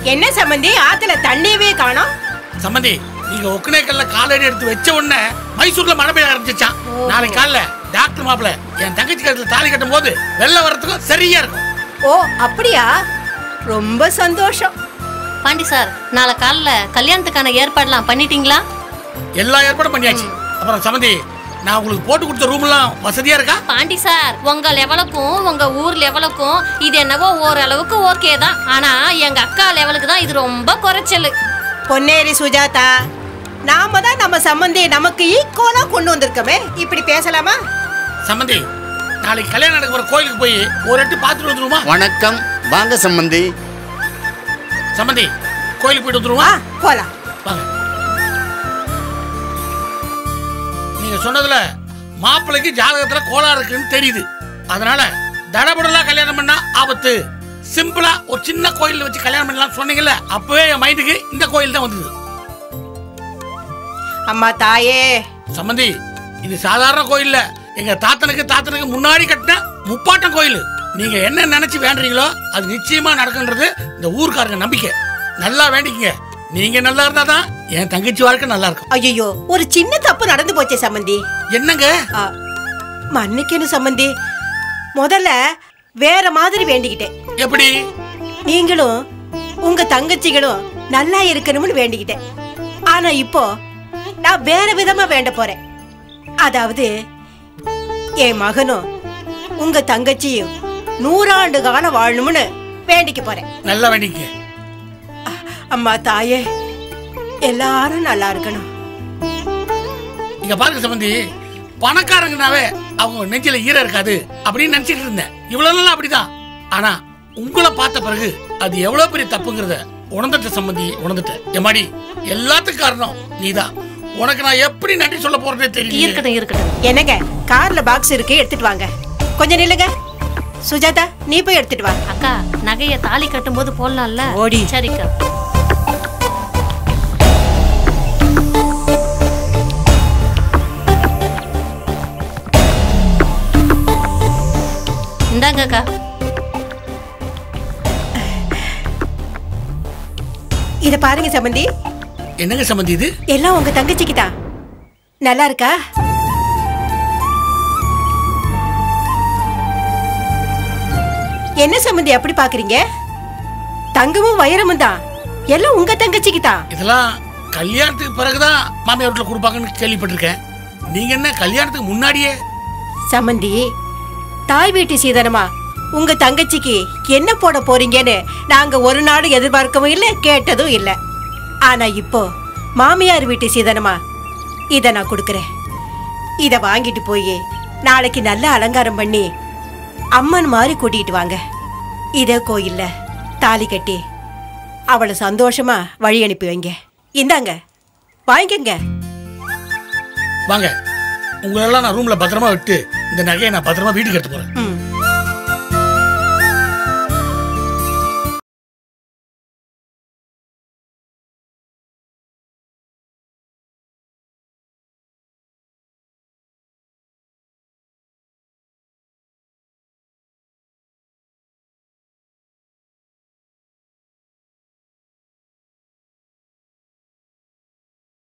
என்ன சம்பந்தி ஆத்துல தண்ணியவே காணோம் சம்மந்தி நீங்க ஒக்கனேக்கல்ல காலடி எடுத்து வச்ச உடனே மைசூர்ல மழை பெய்ய ஆரம்பிச்சிச்சான் நாளைக்கு காலைல டாக்டர் மாப்பிள என் தங்கச்சி கழுத்துல தாலி கட்டும் போது வெள்ளம் வர்றதுக்கும் சரியா இருக்கும் ஓ அப்படியா ரொம்ப சந்தோஷம் பாண்டி சார் நாளை காலைல கல்யாணத்துக்கான ஏற்பாடுலாம் பண்ணிட்டீங்களா எல்லா ஏற்பாடும் பண்ணியாச்சு அப்புறம் சம்மந்தி நான் உங்களுக்கு போட்டு கொடுத்த ரூம் எல்லாம் வசதியா இருக்கா பாண்டி சார் உங்க லெவலுக்கும் உங்க ஊர் லெவலுக்கும் இது என்னவோ ஓரளவுக்கு ஓகே தான் ஆனா எங்க அக்கா லெவலுக்கு தான் இது ரொம்ப குறைச்சல் பொன்னேரி சுஜாதா நாம தான் நம்ம சம்பந்தி நமக்கு ஈக்குவலா கொண்டு வந்திருக்கோமே இப்படி பேசலாமா சம்மந்தி நாளைக்கு கல்யாணம் நடக்க போற கோயிலுக்கு போய் ஒரு எட்டு பார்த்துட்டு வந்துருமா வணக்கம் வாங்க சம்பந்தி சம்மந்தி கோயிலுக்கு போயிட்டு வந்துருமா வா போலாம் வாங்க நீங்க சொன்னதுல மாப்பிள்ளைக்கு ஜாதகத்துல கோளாறு இருக்குன்னு தெரியுது அதனால தடபுடலா கல்யாணம் பண்ணா ஆபத்து சிம்பிளா ஒரு சின்ன கோயில்ல வச்சு கல்யாணம் பண்ணலாம் சொன்னீங்கல்ல அப்பவே என் மைண்டுக்கு இந்த கோயில் தான் வந்தது அம்மா தாயே சம்மந்தி இது சாதாரண கோயில் இல்ல எங்க தாத்தனுக்கு தாத்தனுக்கு முன்னாடி கட்டின முப்பாட்டம் கோயில் நீங்க என்ன நினைச்சு வேண்டுறீங்களோ அது நிச்சயமா நடக்குன்றது இந்த ஊர்க்காரங்க நம்பிக்கை நல்லா வேண்டிக்கங்க நீங்க நல்லா இருந்தாதான் என் தங்கச்சி வாழ்க்கை நல்லா இருக்கும் ஐயோ ஒரு சின்ன தப்பு நடந்து போச்சே சம்பந்தி என்னங்க ஆ, மன்னிக்கணும் சம்பந்தி முதல்ல வேற மாதிரி வேண்டிக்கிட்டேன் எப்படி நீங்களும் உங்க தங்கச்சிகளும் நல்லா இருக்கணும்னு வேண்டிக்கிட்டேன் ஆனா இப்போ நான் வேற விதமா வேண்ட போறேன் அதாவது என் மகனும் உங்க தங்கச்சியும் நூறாண்டு காலம் வாழணும்னு வேண்டிக்க போறேன் நல்லா வேண்டிக்கங்க அம்மா தாயே எல்லாரும் நல்லா இருக்கணும் இங்க பாருங்க சம்பந்தி பணக்காரங்கனாவே அவங்க நெஞ்சில ஈரம் இருக்காது அப்படின்னு நினைச்சிட்டு இருந்தேன் இவ்வளவு நாள் அப்படிதான் ஆனா உங்களை பார்த்த பிறகு அது எவ்வளவு பெரிய தப்புங்கிறத உணர்ந்துட்ட சம்பந்தி உணர்ந்துட்டேன் எம்மாடி எல்லாத்துக்கும் காரணம் நீதான் உனக்கு நான் எப்படி நன்றி சொல்ல போறதே தெரியல இருக்கட்டும் இருக்கட்டும் என்னங்க கார்ல பாக்ஸ் இருக்கு எடுத்துட்டு வாங்க கொஞ்சம் நில்லுங்க சுஜாதா நீ போய் எடுத்துட்டு வா அக்கா நகைய தாலி கட்டும் போது போடலாம்ல ஓடி. சரிக்கா இந்தாங்க அக்கா இத பாருங்க சம்பந்தி என்னங்க சம்பந்தி இது எல்லாம் உங்க தங்கச்சிக்கு தான் நல்லா இருக்கா என்ன சம்பந்தி அப்படி பாக்குறீங்க தங்கமும் வைரமும் தான் எல்லாம் உங்க தங்கச்சிக்கு தான் இதெல்லாம் கல்யாணத்துக்கு பிறகுதான் மாமியார் வீட்டுல கொடுப்பாங்கன்னு கேள்விப்பட்டிருக்கேன் நீங்க என்ன கல்யாணத்துக்கு முன்னாடியே சம்பந்தி தாய் வீட்டு சீதனமா உங்க தங்கச்சிக்கு என்ன போட போறீங்கன்னு நாங்க ஒரு நாளும் எதிர்பார்க்கவும் இல்லை கேட்டதும் இல்லை ஆனா இப்போ மாமியார் வீட்டு சீதனமா இத நான் கொடுக்கறேன் இத வாங்கிட்டு போய் நாளைக்கு நல்ல அலங்காரம் பண்ணி அம்மன் மாதிரி கூட்டிட்டு வாங்க இதே கோயில்ல தாலி கட்டி அவளை சந்தோஷமா வழி அனுப்பி வைங்க இந்தாங்க வாங்கிக்கங்க வாங்க உங்களெல்லாம் நான் ரூம்ல பத்திரமா விட்டு இந்த நகையை நான் பத்திரமா வீட்டுக்கு எடுத்து போறேன் ம்